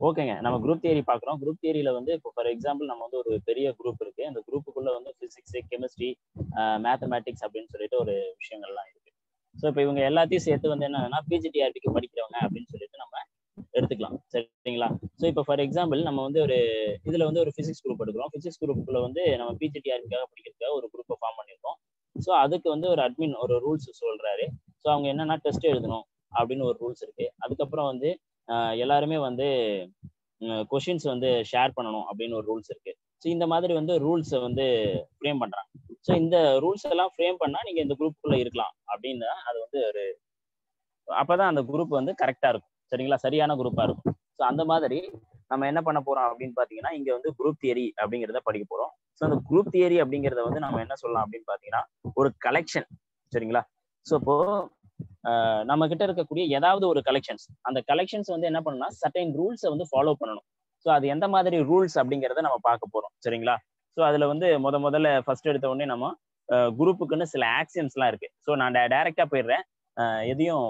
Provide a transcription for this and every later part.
ஓகேங்க நம்ம group theory பார்க்குறோம் குரூப் தியரியில வந்து இப்போ ஃபார் எக்ஸாம்பிள் நம்ம வந்து ஒரு பெரிய குரூப் இருக்கு அந்த குரூப்புக்குள்ள வந்து பிசிக்ஸ் கெமிஸ்ட்ரி மேத்தமேட்டிக்ஸ் அப்படின்னு சொல்லிட்டு ஒரு விஷயங்கள்லாம் இருக்கு ஸோ இப்போ இவங்க எல்லாத்தையும் சேர்த்து வந்து என்னன்னா பிஜிடிஆர்பிக்கு படிக்கிறவங்க அப்படின்னு சொல்லிட்டு நம்ம எடுத்துக்கலாம் சரிங்களா ஸோ இப்போ ஃபார் எக்ஸாம்பிள் நம்ம வந்து ஒரு இதுல வந்து ஒரு பிசிக்ஸ் குரூப் எடுக்கிறோம் பிசிக்ஸ் குரூப்புக்குள்ள வந்து நம்ம பிஜிடிஆர்பிக்காக படிக்கிறதுக்காக ஒரு குரூப்பை ஃபார்ம் பண்ணியிருக்கோம் ஸோ அதுக்கு வந்து ஒரு அட்மின் ஒரு ரூல்ஸ் சொல்றாரு ஸோ அவங்க என்னன்னா டெஸ்ட் எழுதணும் அப்படின்னு ஒரு ரூல்ஸ் இருக்கு அதுக்கப்புறம் வந்து எல்லாருமே வந்து கொஷின்ஸ் வந்து ஷேர் பண்ணணும் அப்படின்னு ஒரு ரூல்ஸ் இருக்கு ஸோ இந்த மாதிரி வந்து ரூல்ஸை வந்து ஃப்ரேம் பண்றாங்க ஸோ இந்த ரூல்ஸ் எல்லாம் ஃப்ரேம் பண்ணா நீங்க இந்த குரூப்புக்குள்ள இருக்கலாம் அப்படின்னு அது வந்து ஒரு அப்பதான் அந்த குரூப் வந்து கரெக்டா இருக்கும் சரிங்களா சரியான குரூப்பா இருக்கும் ஸோ அந்த மாதிரி நம்ம என்ன பண்ண போறோம் அப்படின்னு பாத்தீங்கன்னா இங்க வந்து குரூப் தியரி அப்படிங்கிறத படிக்க போறோம் ஸோ அந்த குரூப் தியரி அப்படிங்கிறத வந்து நம்ம என்ன சொல்லலாம் அப்படின்னு பாத்தீங்கன்னா ஒரு கலெக்ஷன் சரிங்களா ஸோ இப்போ நம்ம கிட்ட இருக்கக்கூடிய ஏதாவது ஒரு கலெக்ஷன்ஸ் அந்த கலெக்ஷன்ஸ் வந்து என்ன பண்ணணும்னா சர்டைன் ரூல்ஸை வந்து ஃபாலோ பண்ணணும் ஸோ அது எந்த மாதிரி ரூல்ஸ் அப்படிங்கிறத நம்ம பார்க்க போறோம் சரிங்களா ஸோ அதுல வந்து முத முதல்ல ஃபர்ஸ்ட் எடுத்த உடனே நம்ம குரூப்புக்குன்னு சில ஆக்ஷன்ஸ்லாம் இருக்கு ஸோ நான் டைரக்டா போயிடுறேன் எதையும்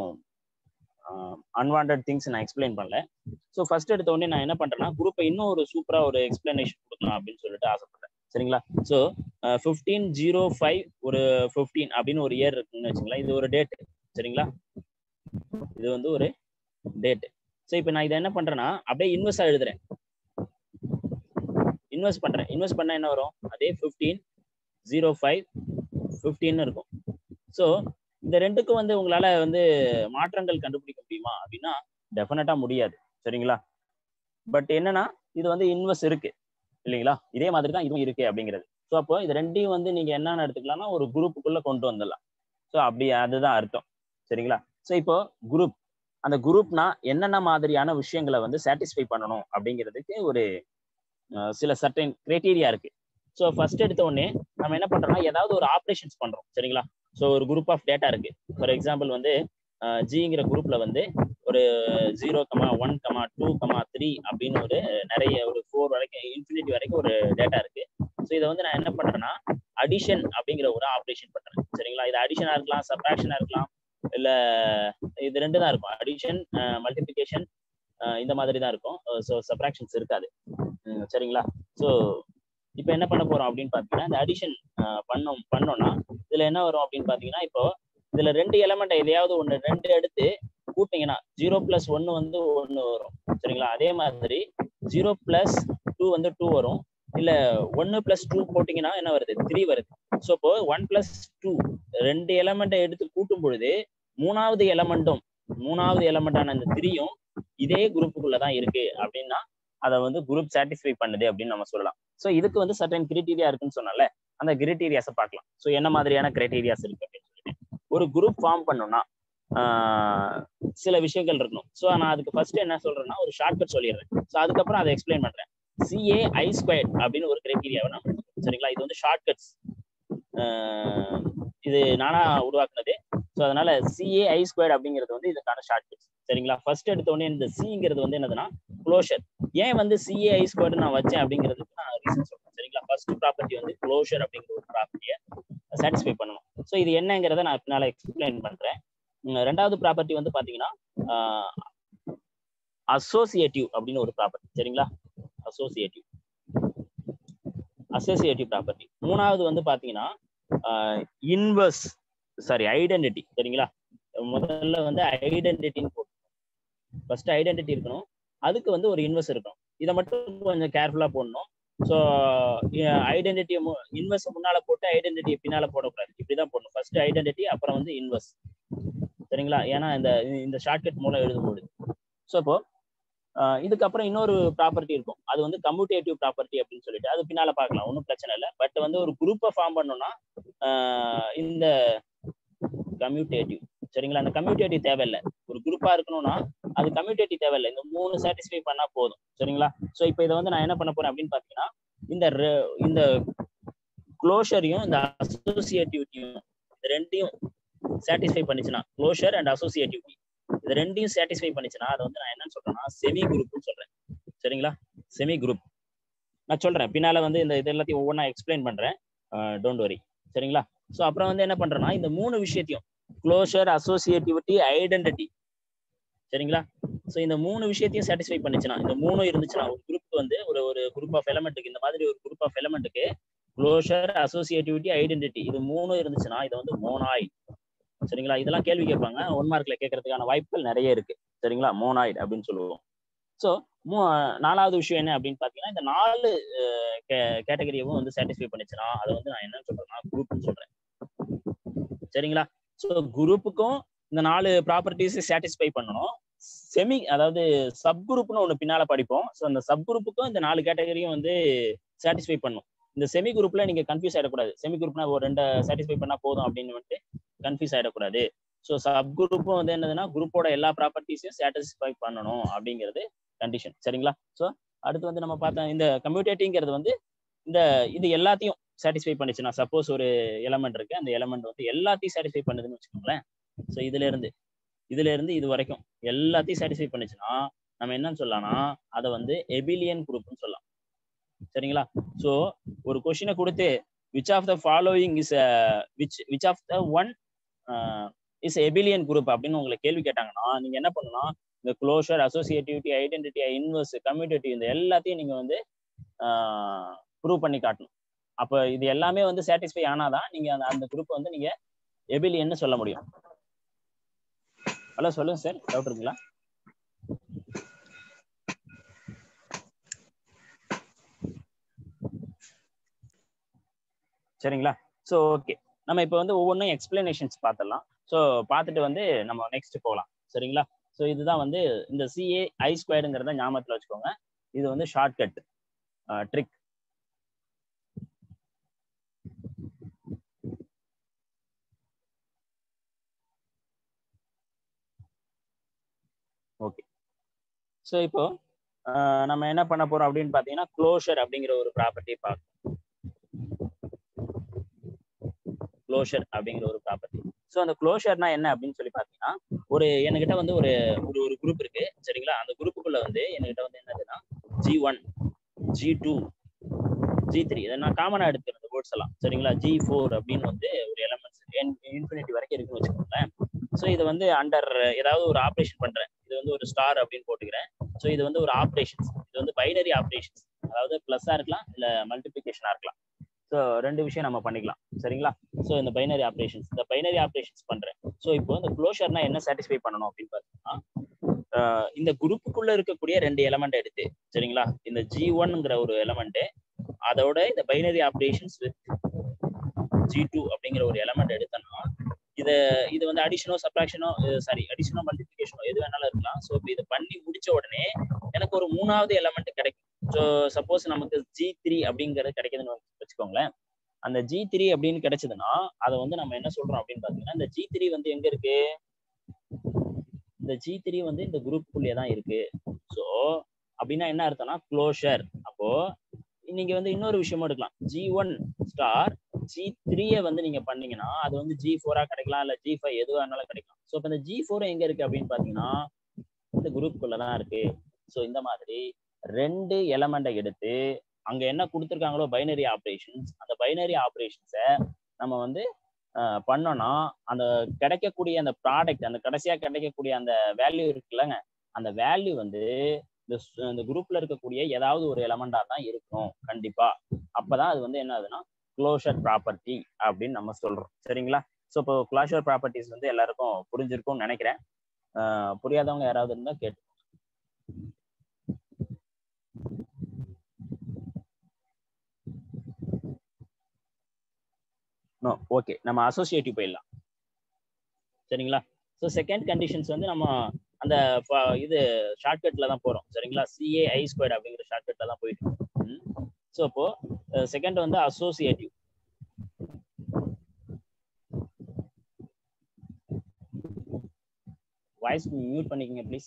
அன்வான்ட் திங்ஸ் நான் எக்ஸ்பிளைன் பண்ணல ஸோ ஃபர்ஸ்ட் எடுத்த உடனே நான் என்ன பண்றேன்னா குரூப்பை இன்னும் ஒரு சூப்பரா ஒரு எக்ஸ்பிளனேஷன் கொடுக்கலாம் அப்படின்னு சொல்லிட்டு ஆசைப்படுறேன் சரிங்களா ஸோ ஃபிஃப்டீன் ஜீரோ ஃபைவ் ஒரு ஃபிஃப்டீன் அப்படின்னு ஒரு இயர் இருக்குன்னு வச்சுங்களேன் இது ஒரு டேட் சரிங்களா இது வந்து ஒரு டேட் ஸோ இப்போ நான் இதை என்ன பண்றேன்னா அப்படியே இன்வெஸ்டா எழுதுறேன் இன்வெஸ்ட் பண்றேன் இன்வெஸ்ட் பண்ணா என்ன வரும் அதே ஃபிஃப்டீன் ஜீரோ ஃபைவ் ஃபிஃப்டின்னு இருக்கும் ஸோ இந்த ரெண்டுக்கும் வந்து உங்களால வந்து மாற்றங்கள் கண்டுபிடிக்க முடியுமா அப்படின்னா டெஃபினட்டா முடியாது சரிங்களா பட் என்னன்னா இது வந்து இன்வெஸ்ட் இருக்கு இல்லைங்களா இதே மாதிரி தான் இதுவும் இருக்கு அப்படிங்கிறது ஸோ அப்போ இது ரெண்டையும் வந்து நீங்க என்னன்னு எடுத்துக்கலாம்னா ஒரு குரூப்புக்குள்ள கொண்டு வந்துடலாம் ஸோ அப்படி அதுதான் அர்த்தம் சரிங்களா ஸோ இப்போ குரூப் அந்த குரூப்னா என்னென்ன மாதிரியான விஷயங்களை வந்து சாட்டிஸ்ஃபை பண்ணணும் அப்படிங்கிறதுக்கு ஒரு சில சர்டன் கிரைட்டீரியா இருக்கு ஸோ ஃபர்ஸ்ட் எடுத்த உடனே நம்ம என்ன பண்றோம்னா ஏதாவது ஒரு ஆப்ரேஷன்ஸ் பண்றோம் சரிங்களா ஸோ ஒரு குரூப் ஆஃப் டேட்டா இருக்கு ஃபார் எக்ஸாம்பிள் வந்து ஜிங்கிற குரூப்ல வந்து ஒரு zero comma one comma two comma three அப்படின்னு ஒரு நிறைய ஒரு ஃபோர் வரைக்கும் இன்ஃபினிட்டி வரைக்கும் ஒரு டேட்டா இருக்கு ஸோ இதை வந்து நான் என்ன பண்றேன்னா அடிஷன் அப்படிங்கிற ஒரு ஆப்ரேஷன் பண்றேன் சரிங்களா இது அடிஷனா இருக்கலாம் சப்ராக்ஷனா இருக்கலாம் இல்ல இது ரெண்டு தான் இருக்கும் அடிஷன் மல்டிபிகேஷன் இந்த மாதிரி தான் இருக்கும் ஸோ சப்ராக்ஷன்ஸ் இருக்காது சரிங்களா ஸோ இப்போ என்ன பண்ண போறோம் அப்படின்னு பார்த்தீங்கன்னா இந்த அடிஷன் பண்ணோம் பண்ணோம்னா இதுல என்ன வரும் அப்படின்னு பார்த்தீங்கன்னா இப்போ இதுல ரெண்டு எலமெண்ட் எதையாவது ஒன்று ரெண்டு எடுத்து கூட்டிங்கன்னா ஜீரோ பிளஸ் ஒன்னு வந்து ஒன்னு வரும் சரிங்களா அதே மாதிரி ஜீரோ பிளஸ் டூ வந்து டூ வரும் இல்ல ஒன்னு பிளஸ் டூ போட்டீங்கன்னா என்ன வருது த்ரீ வருது ஸோ இப்போ ஒன் பிளஸ் டூ ரெண்டு எலமெண்ட்டை எடுத்து கூட்டும் பொழுது மூணாவது எலமெண்ட்டும் மூணாவது எலமெண்டான அந்த த்ரீயும் இதே குரூப்புக்குள்ள தான் இருக்கு அப்படின்னா அதை வந்து குரூப் சாட்டிஸ்ஃபை பண்ணுது அப்படின்னு நம்ம சொல்லலாம் ஸோ இதுக்கு வந்து சர்டன் கிரிட்டீரியா இருக்குன்னு சொன்னால அந்த கிரிட்டீரியாஸை பார்க்கலாம் ஸோ என்ன மாதிரியான கிரைட்டீரியாஸ் இருக்கு அப்படின்னு சொல்லிட்டு ஒரு குரூப் ஃபார்ம் பண்ணோம்னா சில விஷயங்கள் இருக்கணும் ஸோ நான் அதுக்கு ஃபர்ஸ்ட் என்ன சொல்றேன்னா ஒரு ஷார்ட்கட் சொல்லிடுறேன் ஸோ அதுக்கப்புறம் அதை எக்ஸ்பிளைன் பண்றேன் சிஏ ஐ ஸ்கொயர் அப்படின்னு ஒரு கிரைட்டீரியாவை நான் சரிங்களா இது வந்து ஷார்ட்கட்ஸ் இது நானா உருவாக்குனது ஸோ அதனால சிஏ ஐ ஸ்கொயர் அப்படிங்கிறது வந்து இதுக்கான ஷார்ட்கட்ஸ் சரிங்களா ஃபர்ஸ்ட் எடுத்த உடனே இந்த சிங்கிறது வந்து என்னதுன்னா க்ளோஷர் ஏன் வந்து சிஏ ஐ ஸ்கொயர் நான் வச்சேன் அப்படிங்கிறதுக்கு நான் ரீசன் சொல்றேன் சரிங்களா ஃபர்ஸ்ட் ப்ராப்பர்ட்டி வந்து க்ளோஷர் அப்படிங்கிற ஒரு ப்ராப்பர்ட்டியை சாட்டிஸ்ஃபை பண்ணணும் ஸோ இது என்னங்கிறத நான் பின்னால எக்ஸ்பிளைன் பண்றேன் ரெண்டாவது ப்ராப்பர்ட்டி வந்து பாத்தீங்கன்னா அசோசியேட்டிவ் அப்படின்னு ஒரு ப்ராப்பர்ட்டி சரிங்களா அசோசியேட்டிவ் அசோசியேட்டிவ் ப்ராப்பர்ட்டி மூணாவது வந்து பாத்தீங்கன்னா இன்வர்ஸ் சாரி ஐடென்டிட்டி சரிங்களா முதல்ல வந்து ஐடென்டிட்டின்னு போட்டு ஃபர்ஸ்ட் ஐடென்டிட்டி இருக்கணும் அதுக்கு வந்து ஒரு இன்வெர்ஸ் இருக்கணும் இதை மட்டும் கொஞ்சம் கேர்ஃபுல்லா போடணும் ஸோ ஐடென்டிட்டியை இன்வெர்ஸ் முன்னால போட்டு ஐடென்டிட்டியை பின்னால போடக்கூடாது இப்படிதான் போடணும் ஃபர்ஸ்ட் ஐடென்டிட்டி அப்புறம் வந்து இன்வெர்ஸ் சரிங்களா ஏன்னா இந்த இந்த ஷார்ட்கட் மூலம் எழுதும்போது ஸோ இப்போ இதுக்கப்புறம் இன்னொரு ப்ராப்பர்ட்டி இருக்கும் அது வந்து கம்யூட்டேட்டிவ் ப்ராப்பர்ட்டி அப்படின்னு சொல்லிட்டு அது பின்னால பார்க்கலாம் ஒன்றும் பிரச்சனை இல்லை பட் வந்து ஒரு குரூப்பை ஃபார்ம் பண்ணோம்னா இந்த கம்யூட்டேட்டிவ் சரிங்களா அந்த கம்யூட்டேட்டிவ் தேவையில்லை ஒரு குரூப்பா இருக்கணும்னா அது கம்யூட்டேட்டிவ் தேவையில்லை இந்த மூணு சாட்டிஸ்ஃபை பண்ணா போதும் சரிங்களா ஸோ இப்போ இதை வந்து நான் என்ன பண்ண போறேன் அப்படின்னு பாத்தீங்கன்னா இந்த இந்த க்ளோஷரையும் இந்த அசோசியேட்டிவிட்டியும் இந்த ரெண்டையும் சாட்டிஸ்ஃபை பண்ணிச்சுன்னா க்ளோஷர் அண்ட் அசோசியேட்டிவிட்டி இது ரெண்டையும் சாட்டிஸ்ஃபை பண்ணிச்சுன்னா அதை வந்து நான் என்னன்னு சொல்றேன்னா செமி குரூப்னு சொல்றேன் சரிங்களா செமி குரூப் நான் சொல்றேன் பின்னால வந்து இந்த இது எல்லாத்தையும் ஒவ்வொன்றா எக்ஸ்பிளைன் பண்றேன் டோன்ட் வரி சரிங்களா ஸோ அப்புறம் வந்து என்ன பண்றேன்னா இந்த மூணு விஷயத்தையும் க்ளோஷர் அசோசியேட்டிவிட்டி ஐடென்டிட்டி சரிங்களா ஸோ இந்த மூணு விஷயத்தையும் சாட்டிஸ்ஃபை பண்ணுச்சுன்னா இந்த மூணும் இருந்துச்சுன்னா ஒரு குரூப் வந்து ஒரு ஒரு குரூப் ஆஃப் எலமெண்ட்டுக்கு இந்த மாதிரி ஒரு குரூப் ஆஃப் எலமெண்ட்டுக்கு க்ளோஷர் அசோசியேட்டிவிட்டி ஐடென்டிட்டி இது மூணும் இருந்துச்சுன்னா இது வந்து மோனாய்ட் சரிங்களா இதெல்லாம் கேள்வி கேட்பாங்க ஒன் மார்க்ல கேட்கறதுக்கான வாய்ப்புகள் நிறைய இருக்கு சரிங்களா மோனாய்ட் அப்படின்னு சொல்லுவோம் ஸோ மூ நாலாவது விஷயம் என்ன அப்படின்னு பார்த்தீங்கன்னா இந்த நாலு கேட்டகரியவும் வந்து சாட்டிஸ்ஃபை பண்ணுச்சுன்னா அதை வந்து நான் என்னன்னு சொல்றேன்னா குரூப்னு சொல்றேன் சரிங்களா ஸோ குரூப்புக்கும் இந்த நாலு ப்ராப்பர்ட்டிஸ் சாட்டிஸ்ஃபை பண்ணணும் செமி அதாவது சப் குரூப்னு ஒன்று பின்னால படிப்போம் ஸோ அந்த சப் குரூப்புக்கும் இந்த நாலு கேட்டகரியும் வந்து சாட்டிஸ்ஃபை பண்ணும் இந்த செமி குரூப்ல நீங்க கன்ஃபியூஸ் ஆயிடக்கூடாது செமி குரூப்னா ஒரு ரெண்டு சாட்டிஸ்ஃபை பண்ணா போதும் அப்படின்னு வந்துட்டு கன்ஃபியூஸ் ஆயிடக்கூடாது ஸோ சப் குரூப்பும் வந்து என்னதுன்னா குரூப்போட எல்லா ப்ராப்பர்ட்டிஸையும் சாட்டிஸ்ஃபை பண்ணணும் அப்படிங்கிறது கண்டிஷன் சரிங்களா ஸோ அடுத்து வந்து நம்ம பார்த்தோம் இந்த கம்யூட்டேட்டிங்கிறது வந்து இந்த இது எல்லாத்தையும் சாட்டிஸ்ஃபை பண்ணுச்சுன்னா சப்போஸ் ஒரு எலமெண்ட் இருக்கு அந்த எலமெண்ட் வந்து எல்லாத்தையும் சாட்டிஸ்ஃபை பண்ணுதுன்னு வச்சுக்கோங்களேன் ஸோ இதுல இருந்து இதுல இருந்து இது வரைக்கும் எல்லாத்தையும் சாட்டிஸ்ஃபை பண்ணுச்சுன்னா நம்ம என்னன்னு சொல்லலாம்னா அதை வந்து எபிலியன் குரூப்னு சொல்லலாம் சரிங்களா ஸோ ஒரு கொஷினை கொடுத்து which of the following is which which of the one is abelian group அப்படின்னு உங்களை கேள்வி கேட்டாங்கன்னா நீங்க என்ன பண்ணணும் இந்த closure associativity identity inverse community இந்த எல்லாத்தையும் நீங்க வந்து ப்ரூவ் பண்ணி காட்டணும் அப்போ இது எல்லாமே வந்து சாட்டிஸ்ஃபை ஆனாதான் நீங்க அந்த அந்த குரூப் வந்து நீங்க எபிலியன்னு சொல்ல முடியும் ஹலோ சொல்லுங்க சார் டவுட் இருக்குங்களா சரிங்களா ஸோ ஓகே நம்ம இப்போ வந்து ஒவ்வொன்றும் எக்ஸ்பிளனேஷன்ஸ் பார்த்துடலாம் ஸோ பார்த்துட்டு வந்து நம்ம நெக்ஸ்ட் போகலாம் சரிங்களா ஸோ இதுதான் வந்து இந்த சிஏ ஐ ஸ்கொயருங்கிறத ஞாபகத்தில் வச்சுக்கோங்க இது வந்து ஷார்ட்கட் ட்ரிக் ஓகே ஸோ இப்போ நம்ம என்ன பண்ண போறோம் அப்படின்னு பார்த்தீங்கன்னா க்ளோஷர் அப்படிங்கிற ஒரு ப்ராப்பர்ட்டி பார்க்கணும் க்ளோஷர் அப்படிங்கிற ஒரு ப்ராப்பர்ட்டி ஸோ அந்த க்ளோஷர்னா என்ன அப்படின்னு சொல்லி பார்த்தீங்கன்னா ஒரு என்கிட்ட வந்து ஒரு ஒரு ஒரு குரூப் இருக்கு சரிங்களா அந்த குரூப்புக்குள்ள வந்து என்கிட்ட வந்து என்னதுன்னா G one G two G three இதை நான் காமனாக எடுத்துக்கிறேன் இந்த வேர்ட்ஸ் எல்லாம் சரிங்களா ஜி ஃபோர் அப்படின்னு வந்து ஒரு எலமெண்ட்ஸ் இன்ஃபினிட்டி வரைக்கும் இருக்குன்னு வச்சுக்கோங்களேன் ஸோ இது வந்து அண்டர் ஏதாவது ஒரு ஆப்ரேஷன் பண்றேன் இது வந்து ஒரு ஸ்டார் அப்படின்னு போட்டுக்கிறேன் ஸோ இது வந்து ஒரு ஆப்ரேஷன்ஸ் இது வந்து பைனரி ஆப்ரேஷன்ஸ் அதாவது பிளஸ்ஸா இருக்கலாம் இல்ல மல்டிபிகேஷனா இருக்கலாம் ஸோ ரெண்டு விஷயம் நம்ம பண்ணிக்கலாம் சரிங்களா ஸோ இந்த பைனரி ஆப்ரேஷன்ஸ் இந்த பைனரி ஆப்ரேஷன்ஸ் பண்றேன் ஸோ இப்போ இந்த க்ளோஷர்னா என்ன சாட்டிஸ்ஃபை பண்ணணும் அப்படின்னு பார்த்தீங்கன்னா இந்த குரூப்புக்குள்ள இருக்கக்கூடிய ரெண்டு எலமெண்ட் எடுத்து சரிங்களா இந்த ஜி ஒன்ங்கிற ஒரு எலமெண்ட் அதோட இந்த binary operations with G two அப்படிங்கிற ஒரு எலமெண்ட் எடுத்தோம்னா இதை இது வந்து அடிஷனோ சப்ராக்ஷனோ சாரி அடிஷனோ மல்டிபிகேஷனோ எது வேணாலும் இருக்கலாம் ஸோ இப்போ இதை பண்ணி முடிச்ச உடனே எனக்கு ஒரு மூணாவது எலமெண்ட் கிடைக்கும் ஸோ சப்போஸ் நமக்கு ஜி த்ரீ அப்படிங்கிறது கிடைக்குதுன்னு வச்சுக்கோங்களேன் அந்த ஜி த்ரீ அப்படின்னு கிடைச்சதுன்னா அதை வந்து நம்ம என்ன சொல்றோம் அப்படின்னு பாத்தீங்கன்னா இந்த ஜி த்ரீ வந்து எங்க இருக்கு இந்த ஜி த்ரீ வந்து இந்த குரூப்புக்குள்ளேயே தான் இருக்கு ஸோ அப்படின்னா என்ன அர்த்தம்னா க்ளோஷர் அப்போ நீங்க வந்து இன்னொரு விஷயமும் எடுக்கலாம் ஜி ஒன் ஸ்டார் ஜி த்ரீயை வந்து நீங்க பண்ணீங்கன்னா அது வந்து ஜி ஃபோரா கிடைக்கலாம் இல்ல ஜி ஃபைவ் எதுவாக இருந்தாலும் கிடைக்கலாம் ஸோ இப்போ இந்த ஜி ஃபோர் எங்க இருக்கு அப்படின்னு பாத்தீங்கன்னா இந்த குரூப்புக்குள்ள தான் இருக்கு ஸோ இந்த மாதிரி ரெண்டு எலமெண்ட்டை எடுத்து அங்க என்ன கொடுத்துருக்காங்களோ பைனரி ஆப்ரேஷன்ஸ் அந்த பைனரி ஆப்ரேஷன்ஸை நம்ம வந்து பண்ணோம்னா அந்த கிடைக்கக்கூடிய அந்த ப்ராடக்ட் அந்த கடைசியா கிடைக்கக்கூடிய அந்த வேல்யூ இருக்குல்லங்க அந்த வேல்யூ வந்து இந்த இந்த குரூப்ல இருக்கக்கூடிய ஏதாவது ஒரு எலமெண்டா தான் இருக்கும் கண்டிப்பா அப்பதான் அது வந்து என்ன ஆகுதுன்னா க்ளோஷர் ப்ராப்பர்ட்டி அப்படின்னு நம்ம சொல்றோம் சரிங்களா ஸோ இப்போ க்ளோஷர் ப்ராப்பர்ட்டிஸ் வந்து எல்லாருக்கும் புரிஞ்சிருக்கும்னு நினைக்கிறேன் புரியாதவங்க யாராவது இருந்தா கேட்டு நோ ஓகே நம்ம அசோசியேட்டிவ் போயிடலாம் சரிங்களா ஸோ செகண்ட் கண்டிஷன்ஸ் வந்து நம்ம அந்த இது ஷார்ட்கட்ல தான் போறோம் சரிங்களா சிஏ ஐ ஸ்கொயர் அப்படிங்கிற ஷார்ட்கட்ல தான் போயிட்டு ஸோ அப்போ செகண்ட் வந்து அசோசியேட்டிவ் வாய்ஸ் மியூட் பண்ணிக்கங்க ப்ளீஸ்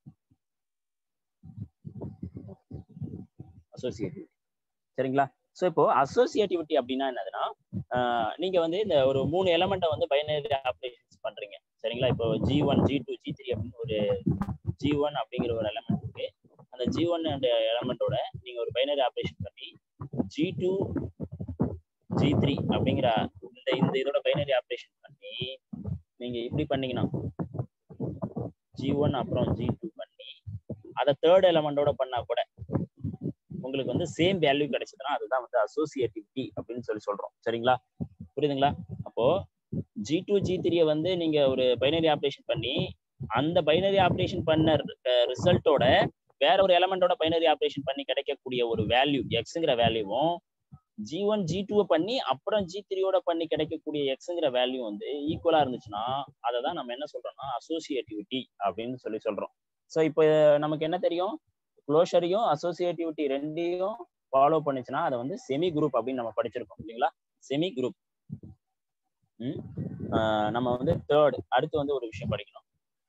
அசோசியேட்டிவ் சரிங்களா ஸோ இப்போ அசோசியேட்டிவிட்டி அப்படின்னா என்னதுன்னா நீங்க வந்து இந்த ஒரு மூணு எலமெண்ட்டை வந்து பைனரி ஆப்ரேஷன்ஸ் பண்றீங்க சரிங்களா இப்போ G one G two G three அப்படின்னு ஒரு ஜி ஒன் அப்படிங்கிற ஒரு எலமெண்ட் இருக்கு அந்த ஜி ஒன் எலமெண்ட்டோட நீங்க ஒரு பைனரி ஆப்ரேஷன் பண்ணி ஜி டூ ஜி த்ரீ அப்படிங்கிற இந்த இந்த இதோட பைனரி ஆப்ரேஷன் பண்ணி நீங்க இப்படி பண்ணீங்கன்னா ஜி ஒன் அப்புறம் ஜி டூ பண்ணி அதை தேர்ட் எலமெண்டோட பண்ணா கூட உங்களுக்கு வந்து சேம் வேல்யூ கிடைச்சதுன்னா அதுதான் வந்து அசோசியேட்டிவிட்டி அப்படின்னு சொல்லி சொல்றோம் சரிங்களா புரியுதுங்களா அப்போ ஜி டூ ஜி த்ரீயை வந்து நீங்க ஒரு பைனரி ஆப்ரேஷன் பண்ணி அந்த பைனரி ஆப்ரேஷன் பண்ண ரிசல்ட்டோட வேற ஒரு எலமெண்டோட பைனரி ஆப்ரேஷன் பண்ணி கிடைக்கக்கூடிய ஒரு வேல்யூ எக்ஸுங்கிற வேல்யூவும் ஜி ஒன் ஜி டூவை பண்ணி அப்புறம் ஜி த்ரீயோட பண்ணி கிடைக்கக்கூடிய எக்ஸுங்கிற வேல்யூ வந்து ஈக்குவலா இருந்துச்சுன்னா அதை தான் நம்ம என்ன சொல்றோம்னா அசோசியேட்டிவிட்டி அப்படின்னு சொல்லி சொல்றோம் ஸோ இப்போ நமக்கு என்ன தெரியும் க்ளோஷரையும் அசோசியேட்டிவிட்டி ரெண்டையும் ஃபாலோ பண்ணுச்சுன்னா அதை வந்து செமி குரூப் அப்படின்னு நம்ம படிச்சிருக்கோம் இல்லைங்களா செமி குரூப் நம்ம வந்து தேர்ட் அடுத்து வந்து ஒரு விஷயம் படிக்கணும்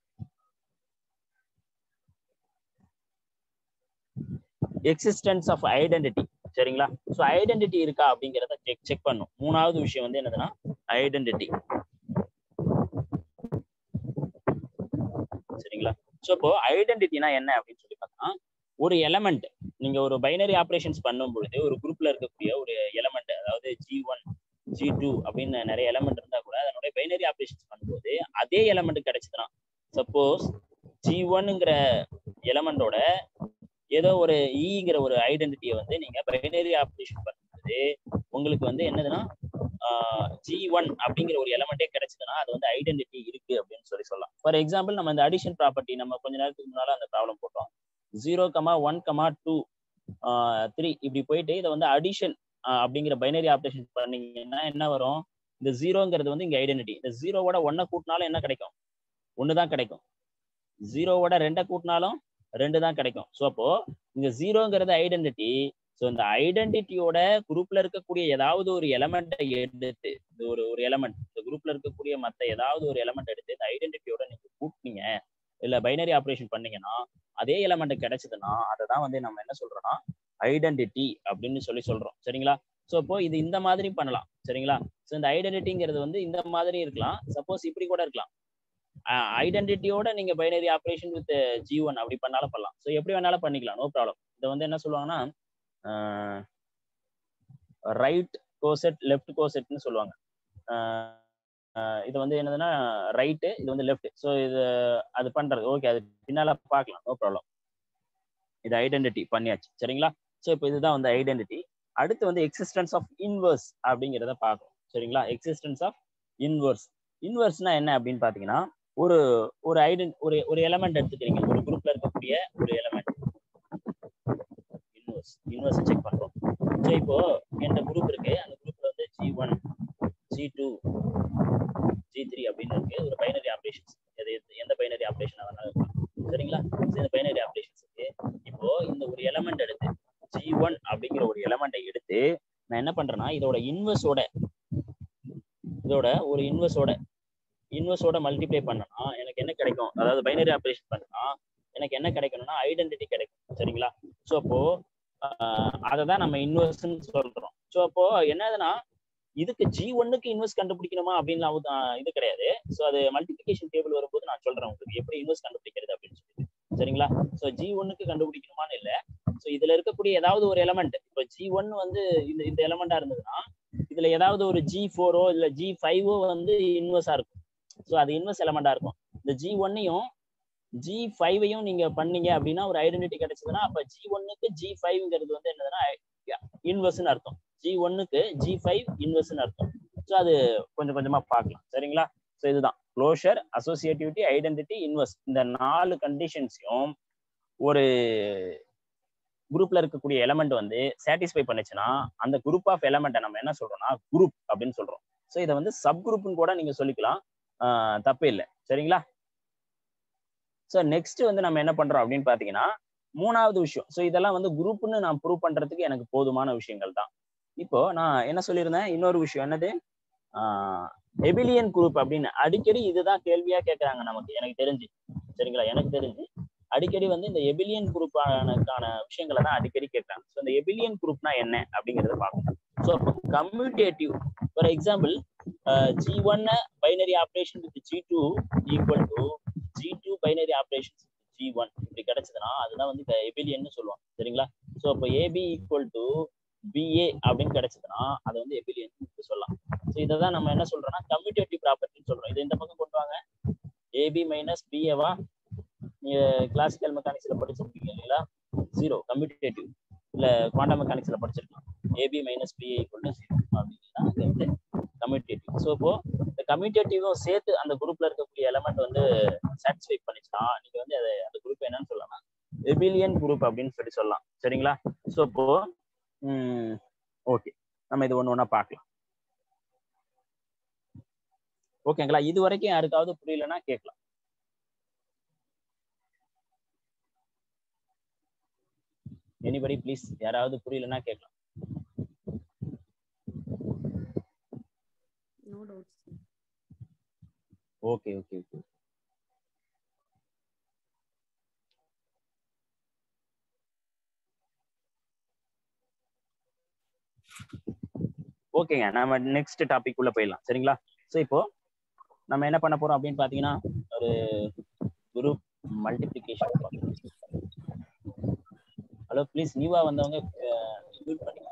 எக்ஸிஸ்டன்ஸ் ஆஃப் ஐடென்டிட்டி சரிங்களா ஸோ ஐடென்டிட்டி இருக்கா அப்படிங்கிறத செக் செக் பண்ணும் மூணாவது விஷயம் வந்து என்னதுன்னா ஐடென்டிட்டி சரிங்களா ஸோ இப்போ ஐடென்டிட்டினா என்ன அப்படின்னு சொல்லி பார்த்தோம்னா ஒரு எலமெண்ட் நீங்க ஒரு பைனரி ஆப்ரேஷன்ஸ் பண்ணும் பொழுது ஒரு குரூப்ல இருக்கக்கூடிய ஒரு எலமெண்ட் அதாவது ஜி ஒன் ஜி டூ அப்படின்னு நிறைய எலமெண்ட் இருந்தா கூட அதனுடைய பைனரி ஆப்ரேஷன்ஸ் பண்ணும்போது அதே எலமெண்ட் கிடைச்சதுன்னா சப்போஸ் ஜி ஒன்னுங்கிற எலமெண்டோட ஏதோ ஒரு ஈங்கிற ஒரு ஐடென்டிட்டியை வந்து நீங்க பைனரி ஆப்ரேஷன் பண்ணும்போது உங்களுக்கு வந்து என்னதுன்னா ஜி ஒன் அப்படிங்கிற ஒரு எலமெண்டே கிடைச்சதுன்னா அது வந்து ஐடென்டிட்டி இருக்கு அப்படின்னு சொல்லி சொல்லலாம் ஃபார் எக்ஸாம்பிள் நம்ம இந்த அடிஷன் ப்ராப்பர்ட்டி நம்ம கொஞ்ச நேரத்துக்கு முன்னால அந்த ப்ராப்ளம் போட்டோம் zero comma one comma two three இப்படி போயிட்டு இதை வந்து அடிஷன் அப்படிங்கிற பைனரி ஆப்ரேஷன் பண்ணீங்கன்னா என்ன வரும் இந்த ஜீரோங்கிறது வந்து இங்க ஐடென்டிட்டி இந்த ஜீரோவோட ஒன்னை கூட்டினாலும் என்ன கிடைக்கும் ஒன்று தான் கிடைக்கும் ஜீரோவோட ரெண்டை கூட்டினாலும் ரெண்டு தான் கிடைக்கும் ஸோ அப்போ இங்க ஜீரோங்கிறது ஐடென்டிட்டி ஸோ இந்த ஐடென்டிட்டியோட குரூப்ல இருக்கக்கூடிய ஏதாவது ஒரு எலமெண்ட்டை எடுத்து இது ஒரு ஒரு எலமெண்ட் இந்த குரூப்ல இருக்கக்கூடிய மற்ற ஏதாவது ஒரு எலமெண்ட் எடுத்து இந்த ஐடென்டிட்டியோட நீங்க கூட்டினீங்க இல்ல பைனரி ஆப்ரேஷன் பண்ணீங்கன்னா அதே எலமெண்ட் கிடைச்சதுன்னா அதை தான் வந்து நம்ம என்ன சொல்றோம்னா ஐடென்டிட்டி அப்படின்னு சொல்லி சொல்றோம் சரிங்களா ஸோ இப்போ இது இந்த மாதிரி பண்ணலாம் சரிங்களா ஸோ இந்த ஐடென்டிட்டிங்கிறது வந்து இந்த மாதிரி இருக்கலாம் சப்போஸ் இப்படி கூட இருக்கலாம் ஐடென்டிட்டியோட நீங்க binary operation with G one அப்படி பண்ணாலும் பண்ணலாம் ஸோ எப்படி வேணாலும் பண்ணிக்கலாம் நோ ப்ராப்ளம் இதை வந்து என்ன சொல்லுவாங்கன்னா ரைட் கோசெட் லெஃப்ட் கோசெட்னு சொல்லுவாங்க இது வந்து என்னதுன்னா ரைட்டு இது வந்து லெஃப்ட் ஸோ இது அது பண்றது ஓகே அது பின்னால பார்க்கலாம் நோ ப்ராப்ளம் இது ஐடென்டிட்டி பண்ணியாச்சு சரிங்களா ஸோ இப்போ இதுதான் வந்து ஐடென்டிட்டி அடுத்து வந்து எக்ஸிஸ்டன்ஸ் ஆஃப் இன்வர்ஸ் அப்படிங்கிறத பார்க்கணும் சரிங்களா எக்ஸிஸ்டன்ஸ் ஆஃப் இன்வர்ஸ் இன்வர்ஸ்னா என்ன அப்படின்னு பார்த்தீங்கன்னா ஒரு ஒரு ஐடென்ட் ஒரு ஒரு எலமெண்ட் எடுத்துக்கிறீங்க ஒரு குரூப்ல இருக்கக்கூடிய ஒரு எலமெண்ட் இன்வர்ஸ் இன்வர்ஸ் செக் பண்றோம் ஸோ இப்போ எந்த குரூப் இருக்கு அந்த குரூப்ல வந்து G one G two G three அப்படின்னு இருக்கு ஒரு பைனரி ஆப்ரேஷன்ஸ் எது எந்த பைனரி ஆப்ரேஷன் அதனால சரிங்களா இந்த பைனரி ஆப்ரேஷன்ஸ் இருக்கு இப்போ இந்த ஒரு எலமெண்ட் எடுத்து ஜி ஒன் அப்படிங்கிற ஒரு எலமெண்ட்டை எடுத்து நான் என்ன பண்றேன்னா இதோட இன்வர்ஸோட இதோட ஒரு இன்வர்ஸோட இன்வர்ஸோட மல்டிப்ளை பண்ணனா எனக்கு என்ன கிடைக்கும் அதாவது பைனரி ஆப்ரேஷன் பண்ணா எனக்கு என்ன கிடைக்கணும்னா ஐடென்டிட்டி கிடைக்கும் சரிங்களா ஸோ அப்போ அதை தான் நம்ம இன்வெர்ஸ்ன்னு சொல்றோம் ஸோ அப்போ என்னதுன்னா இதுக்கு ஜி ஒன்னுக்கு இன்வெஸ்ட் கண்டுபிடிக்கணுமா அப்படின்னு இது கிடையாது ஸோ அது மல்டிபிகேஷன் டேபிள் வரும்போது நான் சொல்றேன் உங்களுக்கு எப்படி இன்வெஸ்ட் கண்டுபிடிக்கிறது அப்படின்னு சொல்லிட்டு சரிங்களா ஸோ ஜி ஒன்னுக்கு கண்டுபிடிக்கணுமான்னு இல்லை ஸோ இதுல இருக்கக்கூடிய ஏதாவது ஒரு எலமெண்ட் இப்போ ஜி ஒன் வந்து இந்த இந்த எலமெண்டா இருந்ததுன்னா இதுல ஏதாவது ஒரு ஜி ஃபோரோ இல்ல ஜி ஃபைவோ வந்து இன்வெர்ஸா இருக்கும் ஸோ அது இன்வெர்ஸ் எலமெண்டா இருக்கும் இந்த ஜி ஒன்னையும் ஜி ஃபைவையும் நீங்க பண்ணீங்க அப்படின்னா ஒரு ஐடென்டிட்டி கிடைச்சதுன்னா அப்ப ஜி ஒன்னுக்கு ஜி ஃபைவ்ங்கிறது வந்து என்னதுன்னா இன்வெர்ஸ்னு அர்த்தம் ஜி ஒன்னுக்கு ஜி ஃபைவ் இன்வெர்ஸ்னு அர்த்தம் ஸோ அது கொஞ்சம் கொஞ்சமா பார்க்கலாம் சரிங்களா ஸோ இதுதான் க்ளோஷர் அசோசியேட்டிவிட்டி ஐடென்டிட்டி இன்வெர்ஸ் இந்த நாலு கண்டிஷன்ஸையும் ஒரு குரூப்ல இருக்கக்கூடிய எலமெண்ட் வந்து சாட்டிஸ்ஃபை பண்ணுச்சுன்னா அந்த குரூப் ஆஃப் எலமெண்ட்டை நம்ம என்ன சொல்றோம்னா குரூப் அப்படின்னு சொல்றோம் ஸோ இதை வந்து சப் குரூப்னு கூட நீங்க சொல்லிக்கலாம் தப்பே இல்லை சரிங்களா ஸோ நெக்ஸ்ட் வந்து நம்ம என்ன பண்றோம் அப்படின்னு பாத்தீங்கன்னா மூணாவது விஷயம் ஸோ இதெல்லாம் வந்து குரூப்னு நான் ப்ரூவ் பண்றதுக்கு எனக்கு போதுமான விஷயங்கள் தான் இப்போ நான் என்ன சொல்லியிருந்தேன் இன்னொரு விஷயம் என்னது எபிலியன் குரூப் அப்படின்னு அடிக்கடி இதுதான் கேள்வியா கேட்கறாங்க நமக்கு எனக்கு தெரிஞ்சு சரிங்களா எனக்கு தெரிஞ்சு அடிக்கடி வந்து இந்த எபிலியன் குரூப்பானக்கான விஷயங்களை தான் அடிக்கடி கேட்கறாங்க ஸோ இந்த எபிலியன் குரூப்னா என்ன அப்படிங்கறத பார்க்கணும் ஸோ அப்போ commutative for example G one binary operation with G two equal to G two binary operation G one இப்படி கிடைச்சதுன்னா அதுதான் வந்து எபிலியன் சொல்லுவாங்க சரிங்களா ஸோ அப்போ ஏபி ஈக்குவல் டு பிஏ அப்படின்னு கிடைச்சதுன்னா அதை வந்து எபிலியன் சொல்லலாம் ஸோ இதை தான் நம்ம என்ன சொல்றோம்னா கம்யூட்டேட்டிவ் ப்ராப்பர்ட்டின்னு சொல்றோம் இது இந்த பக்கம் கொண்டு வாங்க ஏபி மைனஸ் பிஏவா நீங்க கிளாசிக்கல் மெக்கானிக்ஸ்ல படிச்சிருப்பீங்க இல்லைங்களா ஜீரோ கம்யூட்டேட்டிவ் இல்ல குவாண்டம் மெக்கானிக்ஸ்ல படிச்சிருக்கலாம் AB minus BA equal to zero அப்படின்னா அது வந்து கம்யூட்டேட்டிவ் ஸோ இப்போ இந்த கம்யூட்டேட்டிவும் சேர்த்து அந்த குரூப்ல இருக்கக்கூடிய எலமெண்ட் வந்து சாட்டிஸ்ஃபை பண்ணிச்சுன்னா நீங்க வந்து அதை அந்த குரூப் என்னன்னு சொல்லலாம் எபிலியன் குரூப் அப்படின்னு சொல்லி சொல்லலாம் சரிங்களா ஸோ இப்போ ஓகே நம்ம இது ஒன்று ஒன்றா பார்க்கலாம் ஓகேங்களா இது வரைக்கும் யாருக்காவது புரியலன்னா கேட்கலாம் எனிபடி ப்ளீஸ் யாராவது புரியலன்னா கேட்கலாம் no doubts okay okay okay ஓகேங்க நம்ம நெக்ஸ்ட் டாபிக் உள்ள போயிடலாம் சரிங்களா ஸோ இப்போ நம்ம என்ன பண்ண போறோம் அப்படின்னு பாத்தீங்கன்னா ஒரு குரூப் மல்டிப்ளிகேஷன் ஹலோ ப்ளீஸ் நியூவா வந்தவங்க மியூட் பண்ணி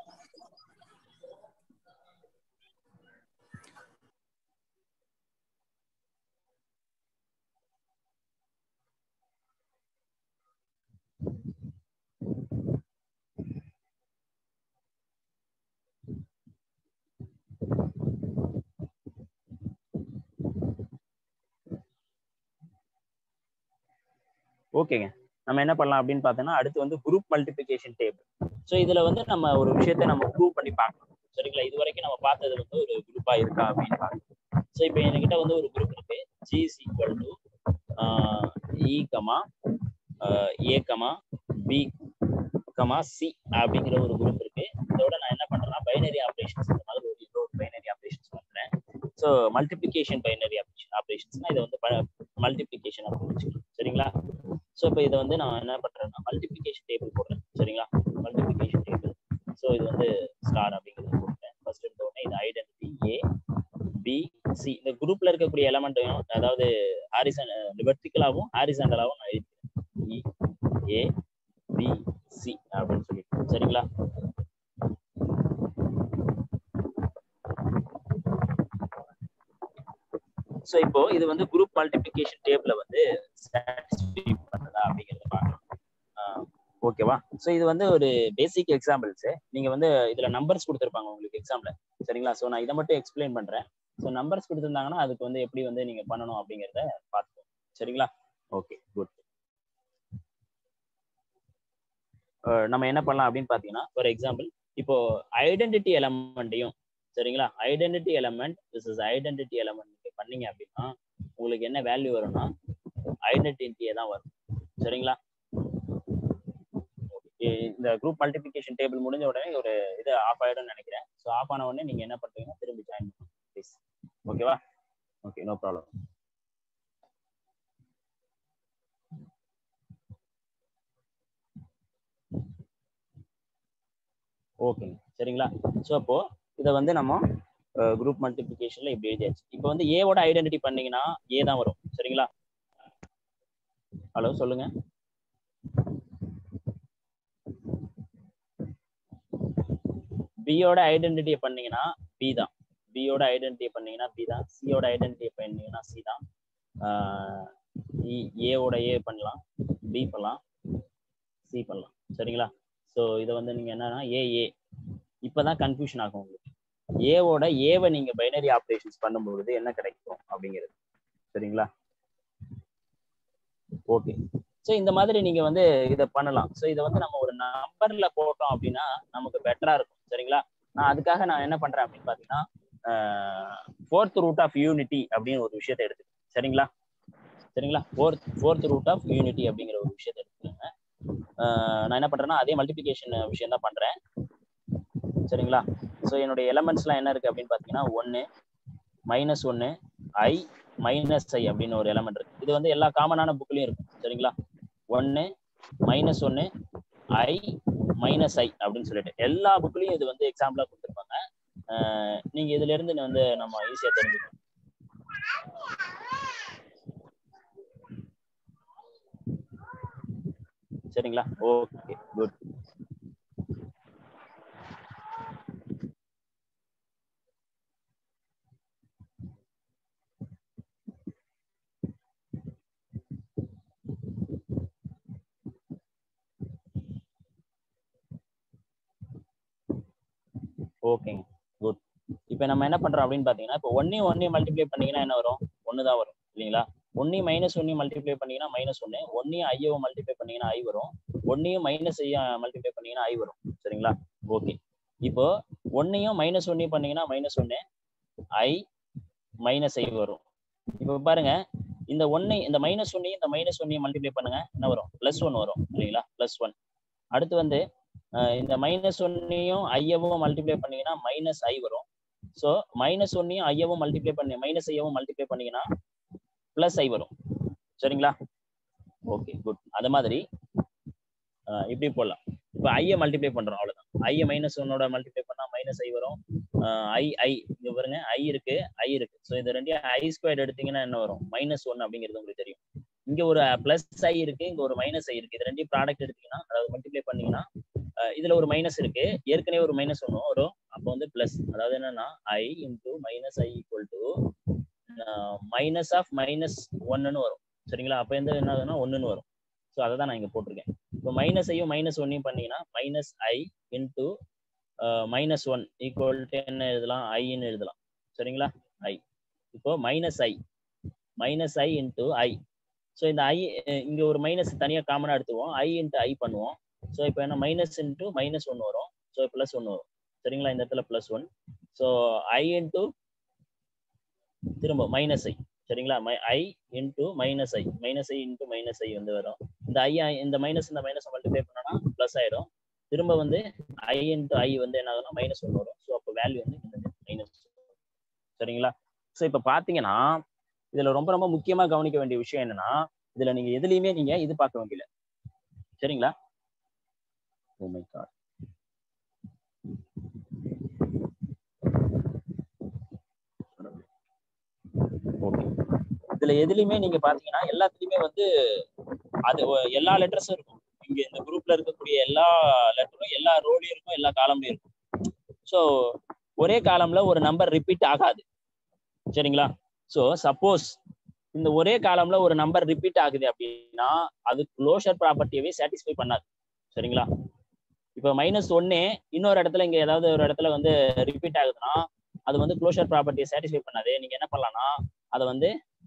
ஓகேங்க நம்ம என்ன பண்ணலாம் அப்படின்னு பார்த்தோம்னா அடுத்து வந்து குரூப் மல்டிபிகேஷன் டேபிள் ஸோ இதுல வந்து நம்ம ஒரு விஷயத்தை நம்ம ப்ரூவ் பண்ணி பார்க்கணும் சரிங்களா இது வரைக்கும் நம்ம பார்த்தது வந்து ஒரு குரூப்பா இருக்கா அப்படின்னு பார்க்கணும் ஸோ இப்போ என்கிட்ட வந்து ஒரு குரூப் இருக்கு G is equal to E comma A comma B comma C அப்படிங்கிற ஒரு குரூப் இருக்கு இதோட நான் என்ன பண்றேன்னா பைனரி ஆப்ரேஷன்ஸ் இந்த மாதிரி ஒரு ஏதோ ஒரு பைனரி ஆப்ரேஷன்ஸ் பண்றேன் ஸோ மல்டிபிகேஷன் பைனரி ஆப்ரேஷன் ஆப்ரேஷன்ஸ்னா இதை வந்து மல்டிபிகேஷன் அப்படின்னு வச்சுக்கலாம் சரிங்களா ஸோ இப்போ இதை வந்து நான் என்ன பண்றேன்னா மல்டிபிகேஷன் டேபிள் போடுறேன் சரிங்களா மல்டிபிகேஷன் டேபிள் ஸோ இது வந்து ஸ்டார் அப்படிங்கிறது போடுறேன் ஃபர்ஸ்ட் எடுத்த உடனே இது ஐடென்டிட்டி ஏ பி சி இந்த குரூப்ல இருக்கக்கூடிய எலமெண்ட்டையும் அதாவது ஹாரிசன் வெர்டிக்கலாவும் ஹாரிசன்டலாவும் நான் எழுதிக்கிறேன் இ ஏ பி சி அப்படின்னு சொல்லிட்டு சரிங்களா ஸோ இப்போ இது வந்து குரூப் மல்டிபிகேஷன் டேபிள வந்து சாட்டிஸ்ஃபை பண்ணுதா அப்படிங்கிறத பார்க்கலாம் ஓகேவா ஸோ இது வந்து ஒரு பேசிக் எக்ஸாம்பிள்ஸ் நீங்க வந்து இதுல நம்பர்ஸ் கொடுத்துருப்பாங்க உங்களுக்கு எக்ஸாம்ல சரிங்களா ஸோ நான் இதை மட்டும் எக்ஸ்பிளைன் பண்றேன் ஸோ நம்பர்ஸ் கொடுத்துருந்தாங்கன்னா அதுக்கு வந்து எப்படி வந்து நீங்க பண்ணணும் அப்படிங்கிறத பார்த்துக்கோங்க சரிங்களா ஓகே குட் நம்ம என்ன பண்ணலாம் அப்படின்னு பார்த்தீங்கன்னா ஃபார் எக்ஸாம்பிள் இப்போ ஐடென்டிட்டி எலமெண்ட்டையும் சரிங்களா identity element this is identity element நீங்க பண்ணீங்க அப்படின்னா உங்களுக்கு என்ன வேல்யூ வரும்னா ஐடென்டிட்டியே தான் வரும் சரிங்களா இந்த குரூப் மல்டிபிகேஷன் டேபிள் முடிஞ்ச உடனே ஒரு இது ஆஃப் ஆயிடும்னு நினைக்கிறேன் ஸோ ஆஃப் ஆன உடனே நீங்க என்ன பண்றீங்கன்னா திரும்பி ஜாயின் பண்ணுங்க ப்ளீஸ் ஓகேவா ஓகே நோ ப்ராப்ளம் ஓகேங்க சரிங்களா ஸோ அப்போ இதை வந்து நம்ம குரூப் மல்டிபிகேஷன்ல இப்படி எழுதியாச்சு இப்போ வந்து ஏவோட ஐடென்டிட்டி பண்ணீங்கன்னா ஏ தான் வரும் சரிங்களா ஹலோ சொல்லுங்க பியோட ஐடென்டிட்டியை பண்ணீங்கன்னா பி தான் பியோட ஐடென்டிட்டியை பண்ணீங்கன்னா பி தான் சியோட ஐடென்டிட்டியை பண்ணீங்கன்னா சி தான் ஏவோட ஏ பண்ணலாம் பி பண்ணலாம் சி பண்ணலாம் சரிங்களா ஸோ இதை வந்து நீங்க என்னன்னா ஏ ஏ இப்பதான் கன்ஃபியூஷன் ஆகும் உங்களுக்கு ஏவோட ஏவை நீங்க பைனரி ஆப்ரேஷன்ஸ் பண்ணும்பொழுது என்ன கிடைக்கும் அப்படிங்கிறது சரிங்களா ஓகே ஸோ இந்த மாதிரி நீங்க வந்து இதை பண்ணலாம் ஸோ இதை வந்து நம்ம ஒரு நம்பர்ல போட்டோம் அப்படின்னா நமக்கு பெட்டரா இருக்கும் சரிங்களா நான் அதுக்காக நான் என்ன பண்றேன் அப்படின்னு பாத்தீங்கன்னா ஃபோர்த் ரூட் ஆஃப் யூனிட்டி அப்படின்னு ஒரு விஷயத்தை எடுத்துக்கேன் சரிங்களா சரிங்களா fourth fourth root of unity அப்படிங்கிற ஒரு விஷயத்தை எடுத்துக்கோங்க நான் என்ன பண்றேன்னா அதே மல்டிபிகேஷன் விஷயம் தான் பண்றேன் சரிங்களா ஸோ என்னுடைய எலமெண்ட்ஸ்லாம் என்ன இருக்கு அப்படின்னு பார்த்தீங்கன்னா ஒன்று மைனஸ் ஒன்று ஐ மைனஸ் ஐ அப்படின்னு ஒரு எலமெண்ட் இருக்கு இது வந்து எல்லா காமனான புக்லயும் இருக்கும் சரிங்களா ஒன்று மைனஸ் ஒன்று ஐ மைனஸ் ஐ அப்படின்னு சொல்லிட்டு எல்லா புக்லயும் இது வந்து எக்ஸாம்பிளா கொடுத்துருப்பாங்க நீங்க இதுல இருந்து வந்து நம்ம ஈஸியா தெரிஞ்சுக்கணும் சரிங்களா ஓகே குட் ஓகேங்க குட் இப்போ நம்ம என்ன பண்றோம் அப்படின்னு பாத்தீங்கன்னா இப்போ ஒன்னையும் ஒன்னையும் மல்டிப்ளை பண்ணீங்கன்னா என்ன வரும் ஒன்று தான் வரும் இல்லைங்களா ஒன்னையும் மைனஸ் ஒன்னையும் மல்டிப்ளை பண்ணீங்கன்னா மைனஸ் ஒன்று ஒன்னையும் ஐயவை மல்டிப்ளை பண்ணீங்கன்னா ஐ வரும் ஒன்னையும் மைனஸ் ஐயா மல்டிப்ளை பண்ணீங்கன்னா ஐ வரும் சரிங்களா ஓகே இப்போ ஒன்னையும் மைனஸ் ஒன்னையும் பண்ணீங்கன்னா மைனஸ் ஒன்று ஐ மைனஸ் ஐ வரும் இப்போ பாருங்க இந்த ஒன்னை இந்த மைனஸ் ஒன்னையும் இந்த மைனஸ் ஒன்னையும் மல்டிப்ளை பண்ணுங்க என்ன வரும் பிளஸ் ஒன் வரும் இல்லைங்களா பிளஸ் ஒன் அடுத்து வந்து அஹ் இந்த மைனஸ் ஒன்னையும் ஐயவும் மல்டிப்ளை பண்ணீங்கன்னா மைனஸ் ஐ வரும் ஸோ மைனஸ் ஒன்னையும் ஐயவும் மல்டிப்ளை பண்ணி மைனஸ் ஐயவும் மல்டிப்ளை பண்ணீங்கன்னா பிளஸ் ஐ வரும் சரிங்களா ஓகே குட் அது மாதிரி அஹ் இப்படி போடலாம் இப்போ ஐயை மல்டிப்ளை பண்றோம் அவ்வளவுதான் ஐயை மைனஸ் ஒன்னோட மல்டிப்ளை பண்ணா மைனஸ் ஐ வரும் ஐ ஐ இங்க பாருங்க ஐ இருக்கு ஐ இருக்கு ஸோ இது ரெண்டையும் ஐ ஸ்கொயர் எடுத்தீங்கன்னா என்ன வரும் மைனஸ் ஒன் அப்படிங்கிறது உங்களுக்கு தெரியும் இங்க ஒரு பிளஸ் ஐ இருக்கு இங்க ஒரு மைனஸ் ஐ இருக்கு இது ரெண்டையும் ப்ராடக்ட் எடுத்தீங்கன்னா அதாவது மல்டிப்ளை பண்ணீங்கன்னா அஹ் இதுல ஒரு மைனஸ் இருக்கு ஏற்கனவே ஒரு மைனஸ் ஒன்று வரும் அப்போ வந்து பிளஸ் அதாவது என்னன்னா I into minus I equal to minus of minus ஒன்னுன்னு வரும் சரிங்களா அப்போ எந்த என்ன ஆகுதுன்னா ஒன்றுன்னு வரும் ஸோ அதை தான் நான் இங்கே போட்டிருக்கேன் இப்போ மைனஸ் ஐயும் மைனஸ் ஒன்னையும் பண்ணீங்கன்னா minus I into minus one equal to என்ன எழுதலாம் ஐன்னு எழுதலாம் சரிங்களா ஐ இப்போ minus I minus I into I so இந்த ஐ இங்கே ஒரு மைனஸ் தனியாக காமனாக எடுத்துவோம் ஐ இன்ட்டு ஐ பண்ணுவோம் ஸோ இப்போ என்ன மைனஸ் இன்ட்டு மைனஸ் ஒன்று வரும் ஸோ ப்ளஸ் ஒன்று வரும் சரிங்களா இந்த இடத்துல plus one so I into திரும்ப மைனஸ் ஐ சரிங்களா my I into minus I minus I into minus I வந்து வரும் இந்த ஐ இந்த மைனஸ் இந்த மைனஸ் மல்டிப்ளை பண்ணோம்னா ப்ளஸ் ஆயிடும் திரும்ப வந்து ஐ இன்டூ ஐ வந்து என்ன ஆகுதுன்னா மைனஸ் ஒன்று வரும் ஸோ அப்போ வேல்யூ வந்து என்னது மைனஸ் சரிங்களா ஸோ இப்போ பார்த்தீங்கன்னா இதுல ரொம்ப ரொம்ப முக்கியமா கவனிக்க வேண்டிய விஷயம் என்னன்னா இதுல நீங்க எதுலையுமே நீங்க இது பார்க்க வேண்டியல சரிங்களா ஓ மை காட் ஓகே இதுல எதுலையுமே நீங்க பாத்தீங்கன்னா எல்லாத்துலயுமே வந்து அது ஒ- எல்லா லெட்டர்ஸும் இருக்கும் இங்க இந்த குரூப்ல இருக்கக்கூடிய எல்லா லெட்டரும் எல்லா ரோலையும் இருக்கும் எல்லா காலம்லயும் இருக்கும் ஸோ ஒரே காலம்ல ஒரு நம்பர் ரிப்பீட் ஆகாது சரிங்களா ஸோ சப்போஸ் இந்த ஒரே காலம்ல ஒரு நம்பர் ரிப்பீட் ஆகுது அப்படின்னா அது க்ளோஷர் ப்ராப்பர்ட்டியவே சாட்டிஸ்ஃபை பண்ணாது சரிங்களா இப்போ மைனஸ் ஒன்னு இன்னொரு இடத்துல இங்க ஏதாவது ஒரு இடத்துல வந்து ரிப்பீட் ஆகுதுன்னா அது வந்து க்ளோஷர் ப்ராப்பர்ட்டியை சாட்டிஸ்ஃபை பண்ணாது நீங்க என்ன பண்ணலாம்னா அதை வந்து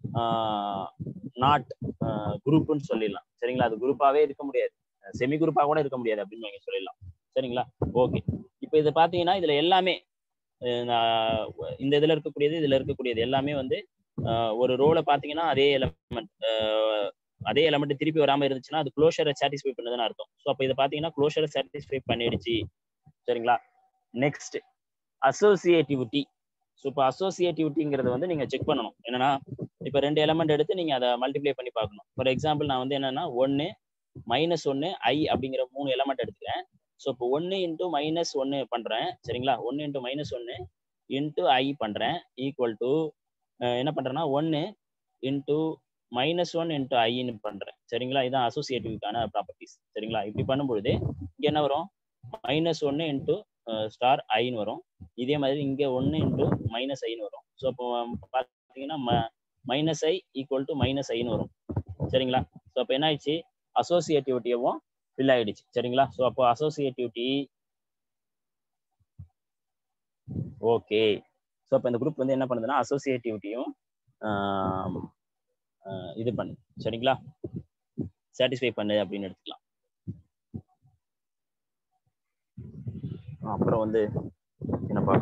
நாட் குரூப்னு சொல்லிடலாம் சரிங்களா அது குரூப்பாவே இருக்க முடியாது செமி குரூப்பா கூட இருக்க முடியாது அப்படின்னு நீங்க சொல்லிடலாம் சரிங்களா ஓகே இப்போ இது பாத்தீங்கன்னா இதுல எல்லாமே அஹ் நான் இந்த இதுல இருக்கக்கூடியது இதுல இருக்கக்கூடியது எல்லாமே வந்து அஹ் ஒரு ரோல பாத்தீங்கன்னா அதே எலமெண்ட் அதே எலமெண்ட் திருப்பி வராம இருந்துச்சுன்னா அது க்ளோஷரை சாட்டிஸ்ஃபை பண்ணுதுன்னு அர்த்தம் ஸோ அப்போ இதை பாத்தீங்கன்னா க்ளோஷரை சாட்டிஸ்ஃபை பண்ணிடுச்சு சரிங்களா நெக்ஸ்ட் அசோசியேட்டிவிட்டி ஸோ இப்போ அசோசியேட்டிவிட்டிங்கிறது வந்து நீங்க செக் பண்ணணும் என்னன்னா இப்போ ரெண்டு எலமெண்ட் எடுத்து நீங்க அதை மல்டிப்ளை பண்ணி பார்க்கணும் ஃபார் எக்ஸாம்பிள் நான் வந்து என்னன்னா ஒன்னு மைனஸ் ஒன்னு ஐ அப்படிங்கிற மூணு எலமெண்ட் எடுத்துக்கிறேன் ஸோ இப்போ ஒன்று இன்ட்டு மைனஸ் ஒன்று பண்ணுறேன் சரிங்களா ஒன்று இன்ட்டு மைனஸ் ஒன்று இன்ட்டு ஐ பண்ணுறேன் ஈக்குவல் டு என்ன பண்ணுறேன்னா ஒன்று இன்ட்டு மைனஸ் ஒன் இன்ட்டு ஐன்னு பண்ணுறேன் சரிங்களா இதான் அசோசியேட்டிவ்க்கான ப்ராப்பர்ட்டிஸ் சரிங்களா இப்படி பண்ணும்பொழுது இங்கே என்ன வரும் மைனஸ் ஒன்று இன்ட்டு ஸ்டார் ஐன்னு வரும் இதே மாதிரி இங்கே ஒன்று இன்ட்டு மைனஸ் ஐன்னு வரும் ஸோ இப்போ பார்த்தீங்கன்னா minus I equal to minus ஐன்னு வரும் சரிங்களா ஸோ அப்போ என்ன ஆயிடுச்சு அசோசியேட்டிவிட்டியவும் ஃபில் ஆயிடுச்சு சரிங்களா ஸோ அப்போ அசோசியேட்டிவிட்டி ஓகே ஸோ அப்போ இந்த குரூப் வந்து என்ன பண்ணுதுன்னா அசோசியேட்டிவிட்டியும் இது பண்ணு சரிங்களா சாட்டிஸ்ஃபை பண்ணு அப்படின்னு எடுத்துக்கலாம் அப்புறம் வந்து என்னப்பா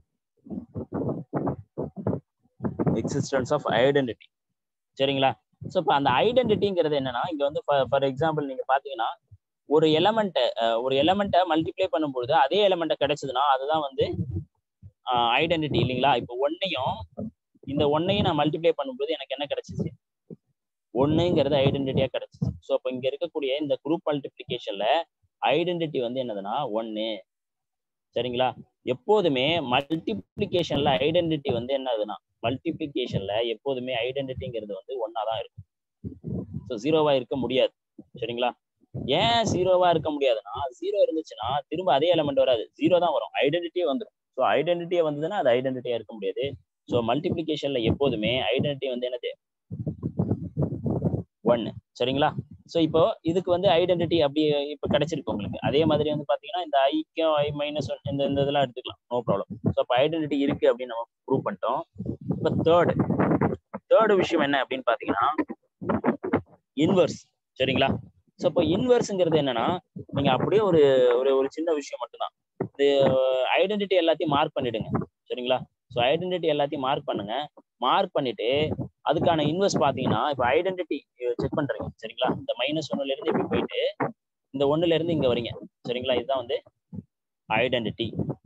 எக்ஸிஸ்டன்ஸ் ஆஃப் ஐடென்டிட்டி சரிங்களா ஸோ இப்போ அந்த ஐடென்டிட்டிங்கிறது என்னன்னா இங்க வந்து ஃபார் எக்ஸாம்பிள் நீங்க பாத்தீங்கன்னா ஒரு எலமெண்ட்டை ஒரு எலமெண்ட்டை மல்டிப்ளை பண்ணும்பொழுது அதே எலமெண்ட்டை கிடைச்சதுன்னா அதுதான் வந்து ஐடென்டிட்டி இல்லைங்களா இப்போ ஒன்னையும் இந்த ஒன்னையும் நான் மல்டிப்ளை பண்ணும்போது எனக்கு என்ன கிடைச்சிச்சு ஒன்னுங்கிறது ஐடென்டிட்டியா கிடைச்சிச்சு ஸோ அப்போ இங்க இருக்கக்கூடிய இந்த குரூப் மல்டிப்ளிகேஷன்ல ஐடென்டிட்டி வந்து என்னதுன்னா ஒன்னு சரிங்களா எப்போதுமே மல்டிப்ளிகேஷன்ல ஐடென்டிட்டி வந்து என்னதுன்னா மல்டிப்ளிகேஷன்ல எப்போதுமே ஐடென்டிட்டிங்கிறது வந்து ஒன்னா தான் இருக்கும் ஸோ ஜீரோவா இருக்க முடியாது சரிங்களா ஏன் ஜீரோவா இருக்க முடியாதுன்னா ஜீரோ இருந்துச்சுன்னா திரும்ப அதே எலமெண்ட் வராது ஜீரோ தான் வரும் ஐடென்டிட்டியே வந்துடும் ஸோ ஐடென்டிட்டியே வந்ததுன்னா அது ஐடென்டிட்டியா இருக்க முடியாது ஸோ மல்டிப்ளிகேஷன்ல எப்போதுமே ஐடென்டிட்டி வந்து என்னது ஒன்னு சரிங்களா ஸோ இப்போ இதுக்கு வந்து ஐடென்டிட்டி அப்படி இப்போ கிடைச்சிருக்கு உங்களுக்கு அதே மாதிரி வந்து பாத்தீங்கன்னா இந்த ஐக்கும் ஐ மைனஸ் இந்த இந்த இதெல்லாம் எடுத்துக்கலாம் நோ ப்ராப்ளம் ஸோ இப்போ ஐடென்டிட்டி இருக்கு அப்படின்னு நம்ம ப்ரூவ் பண்ணிட்டோம் இப்போ தேர்டு தேர்டு விஷயம் என்ன அப்படின்னு பாத்தீங்கன்னா இன்வர்ஸ் சரிங்களா ஸோ இப்போ இன்வர்ஸ்ங்கிறது என்னன்னா நீங்க அப்படியே ஒரு ஒரு ஒரு சின்ன விஷயம் மட்டும்தான் இது ஐடென்டிட்டி எல்லாத்தையும் மார்க் பண்ணிடுங்க சரிங்களா ஸோ ஐடென்டிட்டி எல்லாத்தையும் மார்க் பண்ணுங்க மார்க் பண்ணிட்டு அதுக்கான இன்வெஸ்ட் பாத்தீங்கன்னா இப்போ ஐடென்டிட்டி செக் பண்றீங்க சரிங்களா இந்த மைனஸ் ஒன்னுல இருந்து இப்படி போயிட்டு இந்த ஒண்ணுல இருந்து இங்க வரீங்க சரிங்களா இதுதான் வந்து ஐடென்டிட்டி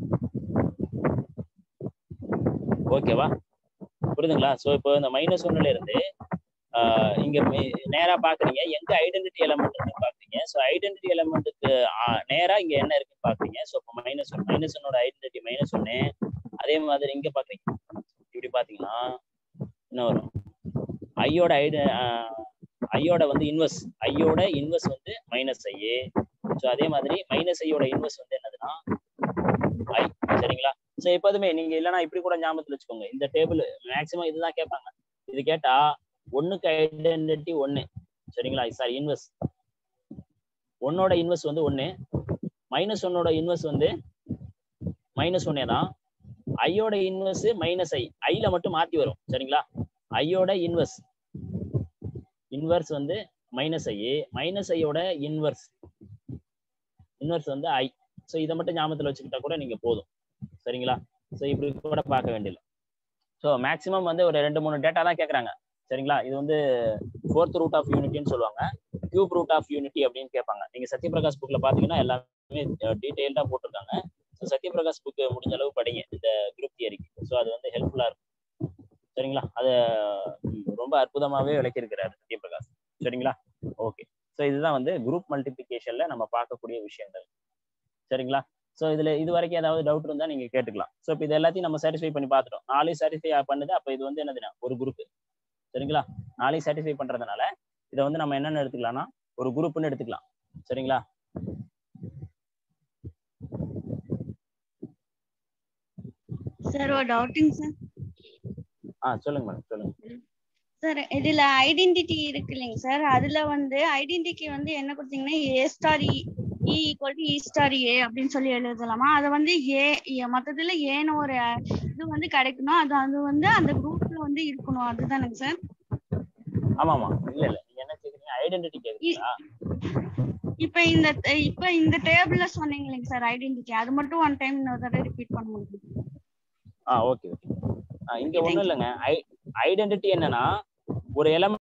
ஓகேவா புரியுதுங்களா ஸோ இப்போ இந்த மைனஸ் ஒன்னுல இருந்து ஆஹ் இங்க மே- நேரா பாக்குறீங்க எங்க ஐடென்டிட்டி எலமெண்ட் இருக்குன்னு பாக்குறீங்க ஸோ ஐடென்டிட்டி எலமெண்ட்டுக்கு நேரா இங்க என்ன இருக்குன்னு பாக்குறீங்க ஸோ இப்போ மைனஸ் ஒன் மைனஸ் ஒன்னோட ஐடென்டிட்டி மைனஸ் ஒன்னு அதே மாதிரி இங்க பாக்குறீங்க இப்படி பாத்தீங்கன்னா என்ன வரும் ஐயோட ஐட ஐயோட வந்து இன்வெஸ்ட் ஐயோட இன்வெஸ்ட் வந்து மைனஸ் ஐ ஸோ அதே மாதிரி மைனஸ் ஐயோட இன்வெஸ்ட் வந்து என்னதுன்னா ஐ சரிங்களா ஸோ எப்போதுமே நீங்க இல்லைன்னா இப்படி கூட ஞாபகத்துல வச்சுக்கோங்க இந்த டேபிள் மேக்சிமம் இதுதான் கேட்பாங்க இது கேட்டா ஒண்ணுக்கு ஐடென்டிட்டி ஒண்ணு சரிங்களா சாரி இன்வெஸ்ட் ஒன்னோட இன்வெஸ்ட் வந்து ஒண்ணு மைனஸ் ஒன்னோட இன்வெஸ்ட் வந்து மைனஸ் ஒன்னே தான் ஐயோட இன்வெர்ஸ் மைனஸ் ஐ ஐல மட்டும் மாத்தி வரும் சரிங்களா ஐயோட இன்வெர்ஸ் இன்வெர்ஸ் வந்து மைனஸ் ஐ மைனஸ் ஐயோட இன்வெர்ஸ் இன்வெர்ஸ் வந்து ஐ ஸோ இதை மட்டும் ஞாபகத்தில் வச்சுக்கிட்டா கூட நீங்க போதும் சரிங்களா ஸோ இப்படி கூட பார்க்க வேண்டியது ஸோ மேக்ஸிமம் வந்து ஒரு ரெண்டு மூணு டேட்டா தான் கேட்குறாங்க சரிங்களா இது வந்து ஃபோர்த் ரூட் ஆஃப் யூனிட்டின்னு சொல்லுவாங்க கியூப் ரூட் ஆஃப் யூனிட்டி அப்படின்னு கேட்பாங்க நீங்க சத்யபிரகாஷ் புக்ல பாத்தீங்கன்னா எல்லாமே டீட்டெயில்டா போட்டிருக்காங்க ஸோ சத்யபிரகாஷ் புக் முடிஞ்ச அளவு படிங்க இந்த குரூப் தியரிக்கு ஸோ அது வந்து ஹெல்ப்ஃபுல்லா இருக்கும் சரிங்களா அது ரொம்ப அற்புதமாவே விளக்கியிருக்கிறாரு சத்யபிரகாஷ் சரிங்களா ஓகே ஸோ இதுதான் வந்து குரூப் மல்டிபிகேஷன்ல நம்ம பார்க்கக்கூடிய விஷயங்கள் சரிங்களா ஸோ இதுல இது வரைக்கும் ஏதாவது டவுட் இருந்தா நீங்க கேட்டுக்கலாம் ஸோ இப்போ இது எல்லாத்தையும் நம்ம சாட்டிஸ்ஃபை பண்ணி பார்த்துட்டோம் நாளையும் சாட்டிஸ்ஃபை பண்ணுது அப்போ இது வந்து என்னதுன்னா ஒரு குரூப் சரிங்களா நாளையும் சாட்டிஸ்ஃபை பண்றதுனால இதை வந்து நம்ம என்னென்ன எடுத்துக்கலாம்னா ஒரு குரூப்னு எடுத்துக்கலாம் சரிங்களா சார் ஒரு டவுட்டுங்க சார் ஆ சொல்லுங்க மேடம் சொல்லுங்க சார் இதுல ஐடென்டிட்டி இருக்கு இல்லைங்க சார் அதுல வந்து ஐடென்டிட்டி வந்து என்ன கொடுத்தீங்கன்னா A star E equal to E star A அப்படின்னு சொல்லி எழுதலாமா அதை வந்து ஏ மொத்தத்துல ஏன்னு ஒரு இது வந்து கிடைக்கணும் அது அது வந்து அந்த குரூப்ல வந்து இருக்கணும் அதுதானுங்க சார் ஆமா ஆமா இல்ல இல்ல நீங்க என்ன கேக்குறீங்க ஐடென்டிட்டி கேக்குறீங்களா இப்ப இந்த இப்ப இந்த டேபிள்ல சொன்னீங்க இல்லைங்க சார் ஐடென்டிட்டி அது மட்டும் ஒன் டைம் இன்னொரு தடவை ரிப்பீட் பண்ண முடியும் ஆ ஓகே ஓகே இங்க ஒண்ணும் இல்லைங்க ஐடென்டிட்டி என்னன்னா ஒரு எலமெண்ட்